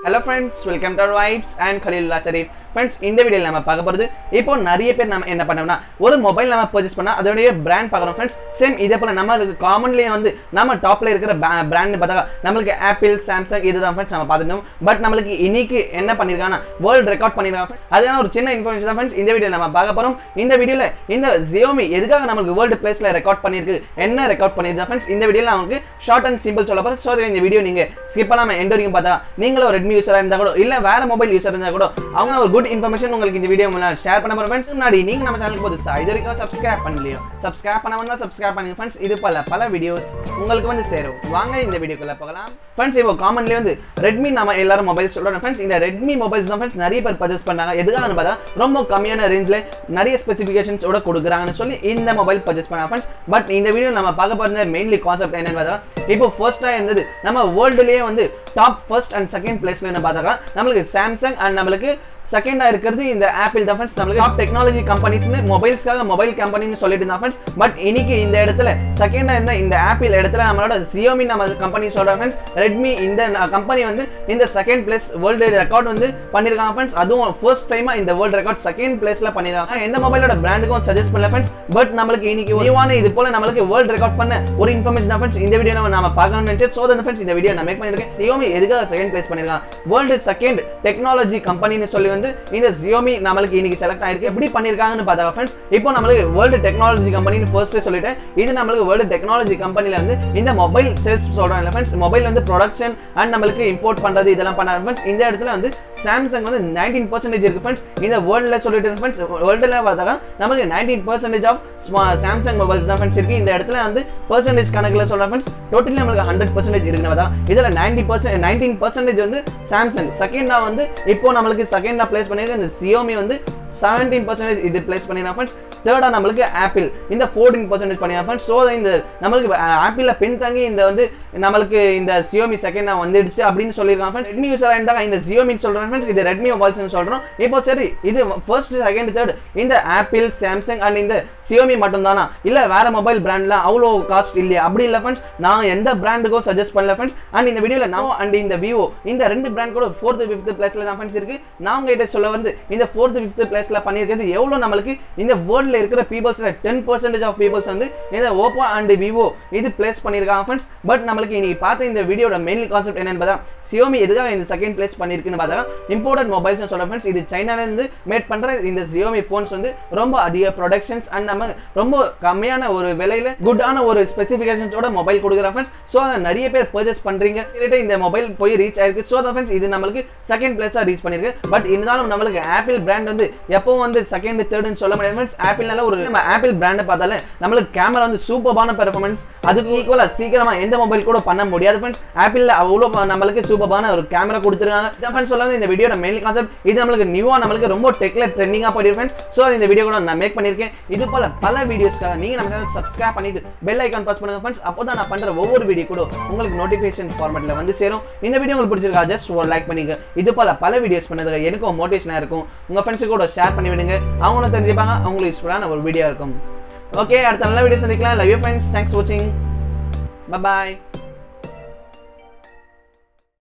Hello friends welcome to vibes and Khalilullah Sharif friends இந்த வீடியோவில் நம்ம பார்க்க போகிறது இப்போ நிறைய பேர் நம்ம என்ன பண்ணோம்னா ஒரு மொபைல் நம்ம பர்ச்சேஸ் பண்ணால் அதோடைய பிராண்ட் பார்க்குறோம் ஃப்ரெண்ட்ஸ் சேம் இதே போல் நம்ம காமன்லேயே வந்து நம்ம டாப்பில் இருக்கிற பிராண்ட் பார்த்தா நம்மளுக்கு ஆப்பிள் சாம்சங் இதுதான் ஃப்ரெண்ட்ஸ் நம்ம பார்த்துட்டோம் பட் நம்மளுக்கு இன்னைக்கு என்ன பண்ணியிருக்காங்கன்னா வேர்ல்டு ரெக்கார்ட் பண்ணியிருக்காங்க friends. அதுக்கான ஒரு சின்ன இன்ஃபர்மேஷன் தான் ஃப்ரெண்ட்ஸ் இந்த வீடியோ நம்ம பார்க்க போகிறோம் இந்த வீடியோவில் இந்த ஜியோமி எதுக்காக நம்மளுக்கு வேர்ல்டு பிளேஸில் ரெக்கார்ட் பண்ணியிருக்கு என்ன ரெக்கார்ட் பண்ணியிருக்கா ஃப்ரெண்ட்ஸ் இந்த வீடியோவில் அவங்களுக்கு ஷார்ட் அண்ட் சிம்பிள் சொல்ல போகிறேன் ஸோ இந்த வீடியோ நீங்கள் ஸ்கிப் பண்ணாமல் எண்ட் வரைக்கும் பார்த்தா நீங்களும் ரெட்மி யூஸராக இருந்தால் கூட இல்லை வேற மொபைல் யூஸர் இருந்தால் கூட அவங்க ஒரு குட் இன்ஃபர்மேஷன் உங்களுக்கு இந்த வீடியோ மூலம் ஷேர் பண்ண போகிற ஃப்ரெண்ட்ஸ் முன்னாடி நீங்கள் நம்ம சேனலுக்கு புதுசா இது வரைக்கும் சப்ஸ்கிரைப் பண்ணலையோ சப்ஸ்கிரைப் பண்ணாமல் தான் சப்ஸ்கிரைப் பண்ணுங்க ஃப்ரெண்ட்ஸ் இது பல பல வீடியோஸ் உங்களுக்கு வந்து சேரும் வாங்க இந்த வீடியோக்குள்ள போகலாம் ஃப்ரெண்ட்ஸ் இப்போ காமன்லி வந்து ரெட்மி நம்ம எல்லாரும் மொபைல் சொல்கிறோம் ஃப்ரெண்ட்ஸ் இந்த ரெட்மி மொபைல்ஸ் தான் ஃப்ரெண்ட்ஸ் நிறைய பேர் பர்ச்சேஸ் பண்ணாங்க எதுக்காகன்னு பார்த்தா ரொம்ப கம்மியான ரேஞ்சில் நிறைய ஸ்பெசிஃபிகேஷன்ஸோட கொடுக்குறாங்கன்னு சொல்லி இந்த மொபைல் பர்ச்சேஸ் பண்ணாங்க ஃப்ரெண்ட்ஸ் பட் இந்த வீடியோ நம்ம பார்க்க போகிற மெயின்லி கான்செப்ட் என்னன்னு பார்த்தா இப்போ ஃபர்ஸ்ட்டாக இருந்தது நம்ம வேர்ல்டுலேயே வந்து டாப் ஃபர்ஸ்ட் அண்ட் செகண்ட் பிளேஸ்ல என்ன பார்த்தாக்கா நம்மளுக்கு சாம்சங் அண்ட் நம்மளுக்கு செகண்டா இருக்கிறது இந்த ஆப்பிள் தான் ஃப்ரெண்ட்ஸ் நம்மளுக்கு டாப் டெக்னாலஜி கம்பெனிஸ்னு மொபைல்ஸ்க்காக மொபைல் கம்பெனின்னு சொல்லிட்டு இருந்தா ஃப்ரெண்ட்ஸ் பட் இன்னைக்கு இந்த இடத்துல செகண்டா இருந்த இந்த ஆப்பிள் இடத்துல நம்மளோட சியோமி நம்ம கம்பெனி சொல்றோம் ஃப்ரெண்ட்ஸ் ரெட்மி இந்த கம்பெனி வந்து இந்த செகண்ட் பிளேஸ் வேர்ல்டு ரெக்கார்ட் வந்து பண்ணிருக்காங்க ஃப்ரெண்ட்ஸ் அதுவும் ஃபர்ஸ்ட் டைமா இந்த வேர்ல்டு ரெக்கார்ட் செகண்ட் பிளேஸ்ல பண்ணிருக்காங்க எந்த மொபைலோட பிராண்டுக்கும் சஜஸ்ட் பண்ணல ஃப்ரெண்ட்ஸ் பட் நம்மளுக்கு இன்னைக்கு நியூவான இது போல நம்மளுக்கு வேர்ல்டு ரெக்கார்ட் பண்ண ஒரு இன்ஃபர்மேஷன் தான் ஃப்ரெண்ட்ஸ் இந்த வீடியோ நம்ம நாம பார்க்கணும்னு நினைச்சு ஸோ அந்த ஃப்ரெண்ட்ஸ் இந்த வீடியோ நான் மேக் பண்ணிருக்கேன் சியோமி எதுக்காக செகண்ட் பிளேஸ் பண்ணிருக்காங்க வேர்ல்டு செகண்ட் டெக்னாலஜி கம்பெனின்னு சொல்லி வந்து இந்த ஜியோமி நம்மளுக்கு இன்னைக்கு செலக்ட் ஆயிருக்கு எப்படி பண்ணிருக்காங்கன்னு பார்த்தா ஃப்ரெண்ட்ஸ் இப்போ நம்மளுக்கு வேர்ல்டு டெக்னாலஜி கம்பெனின்னு ஃபர்ஸ்ட் சொல்லிட்டேன் இது நம்மளுக்கு வேர்ல்டு டெக்னாலஜி கம்பெனில வந்து இந்த மொபைல் சேல்ஸ் சொல்றாங்க ஃப்ரெண்ட்ஸ் மொபைல் வந்து ப்ரொடக்ஷன் அண்ட் நம்மளுக்கு இம்போர்ட் பண்றது இதெல்லாம் பண்ணாங்க ஃப்ரெண்ட்ஸ் இந்த இடத்துல வந்து சாம்சங் வந்து நைன்டீன் பர்சன்டேஜ் இருக்கு ஃப்ரெண்ட்ஸ் இந்த வேர்ல்டில் சொல்லிட்டு ஃப்ரெண்ட்ஸ் வேர்ல்டில் பார்த்தாக்கா நமக்கு nineteen percentage of Samsung mobiles தான் ஃப்ரெண்ட்ஸ் இருக்கு இந்த இடத்துல வந்து பர்சன்டேஜ் கணக்கில் சொல்ற ஃப்ரெண்ட்ஸ் டோட்டலி நம்மளுக்கு ஹண்ட்ரட் பர்சன்டேஜ் இருக்குன்னு பார்த்தா இதில் நைன்டி பர்சன்ட் நைன்டீன் பர்சன்டேஜ் வந்து சாம்சங் செகண்டா வந்து இப்போ நம்மளுக்கு செகண்டா பிளேஸ் பண்ணிருக்க இந்த சியோமி வந்து செவன்டீன் பர்சன்டேஜ் இது பிளேஸ் பண்ணிருக்கா ஃப்ரெண்ட்ஸ் தேர்டாக நம்மளுக்கு ஆப்பிள் இந்த ஃபோர்டீன் பர்சன்டேஜ் பண்ணிருக்கா ஃப்ரெண்ட்ஸ் ஸோ இந்த நம்மளுக்கு ஆப்பிளில் பின்தங்கி இந்த வந்து நம்மளுக்கு இந்த சியோமி செகண்ட் வந்துடுச்சு அப்படின்னு சொல்லியிருக்காங்க ஃப்ரெண்ட்ஸ் ரெட்மி யூஸராக இருந்தால் இந்த சியோமி சொல்கிறேன் ஃப்ரெண்ட்ஸ் இது ரெட்மி மொபைல்ஸ்னு சொல்கிறோம் இப்போ சரி இது ஃபர்ஸ்ட் செகண்ட் தேர்ட் இந்த ஆப்பிள் சாம்சங் அண்ட் இந்த சியோமி மட்டும் தானா இல்லை வேற மொபைல் பிராண்ட்லாம் அவ்வளோ காஸ்ட் இல்லையா அப்படி இல்லை ஃப்ரெண்ட்ஸ் நான் எந்த பிராண்டுக்கும் சஜஸ்ட் பண்ணல ஃப்ரெண்ட்ஸ் அண்ட் இந்த வீடியோவில் நான் அண்ட் இந்த விவோ இந்த ரெண்டு பிராண்ட் கூட ஃபோர்த்து ஃபிஃப்த் பிளேஸ்ல தான் ஃப்ரெண்ட்ஸ் இருக்கு நான் உங்ககிட்ட சொல்ல வந்து இந்த ஃபோர்த்து ஃபிஃப்த் பிளேஸ்ல பண்ணியிருக்கிறது எவ்வளோ நம்மளுக்கு இந்த வேர்ல்டில் இருக்கிற பீப்புள்ஸ்ல டென் பர்சன்டேஜ் ஆஃப் பீப்புள்ஸ் வந்து இந்த ஓப்போ அண்ட் விவோ இது பிளேஸ் பண்ணியிருக்காங்க ஃப்ரெண்ட்ஸ் பட் நம்மளுக்கு இன்னைக்கு பார்த்த இந்த வீடியோட மெயின் கான்செப்ட் என்னன்னு பார்த்தா சியோமி எதுக்காக இந்த செகண்ட் பிளேஸ் பண்ணியிருக்குன்னு பார்த்தா இம்போர்ட்டட் மொபைல்ஸ் சொல்ற ஃப்ரெண்ட்ஸ் இது சைனாலேருந்து மேட் பண்ற இந்த சியோமி ஃபோன்ஸ் வந்து ரொம்ப அதிக ப்ரொடக்ஷன்ஸ் அண்ட் நம்ம ரொம்ப கம்மியான ஒரு விலையில குட்டான ஒரு ஸ்பெசிஃபிகேஷன்ஸோட மொபைல் கொடுக்குற ஃப்ரெண்ட்ஸ் ஸோ அதை நிறைய பேர் பர்ச்சேஸ் பண்றீங்க கிட்ட இந்த மொபைல் போய் ரீச் ஆயிருக்கு ஸோ தான் ஃப்ரெண்ட்ஸ் இது நம்மளுக்கு செகண்ட் பிளேஸாக ரீச் பண்ணிருக்கு பட் இருந்தாலும் நம்மளுக்கு ஆப்பிள் பிராண்ட் வந்து எப்பவும் வந்து செகண்ட் தேர்ட்னு சொல்ல முடியாது ஃப்ரெண்ட்ஸ் ஆப்பிள்னால ஒரு நம்ம ஆப்பிள் பிராண்டை பார்த்தாலே நம்மளுக்கு கேமரா வந்து சூப்பரான பெர்ஃபார்மன்ஸ் அதுக்கு ஈக்குவலாக சீக்கிரமா எந்த மொபைல் கூட பண்ண முடியாது ஃப்ரெண்ட்ஸ் ஆப்பிள் அவ்வளோ நம்மளுக்கு சூப்பரான ஒரு கேமரா கொடுத்துருக்காங்க இதான் ஃப்ரெண்ட்ஸ் சொல்ல இந்த வீடியோட மெயின் கான்செப்ட் இது நம்மளுக்கு நியூவா நம்மளுக்கு ரொம்ப டெக்ல ட்ரெண்டிங்காக போயிருக்கு ஃப்ரெண்ட்ஸ் ஸோ இந்த வீடியோ கூட நான் மேக் பண்ணியிருக்கேன் இது போல பல வீடியோஸ்க்காக நீங்க நம்ம சேனல் சப்ஸ்கிரைப் பண்ணிட்டு பெல் ஐக்கான் ப்ரெஸ் பண்ணுங்க ஃப்ரெண்ட்ஸ் அப்போ தான் நான் பண்ற ஒவ்வொரு வீடியோ கூட உங்களுக்கு நோட்டிஃபிகேஷன் ஃபார்மேட்ல வந்து சேரும் இந்த வீடியோ உங்களுக்கு பிடிச்சிருக்கா ஜஸ்ட் ஒரு லைக் பண்ணிங்க இது போல பல வீடியோஸ் பண்ணதுக்கு எனக்கும் மோட்டிவேஷனாக இருக்கும் உங்க ஃப்ரெண்ட்ஸு கூட ஷேர் பண்ணி விடுங்க அவங்களும் தெரிஞ்சுப்பாங்க அவங்களுக்கு யூஸ்ஃபுல்லான ஒரு வீடியோ இருக்கும் ஓகே அடுத்த நல்ல வீடியோ சந்திக்கலாம் லவ் யூ ஃப்ரெண்ட்ஸ் தேங்க்ஸ் வாட்சிங் பாய்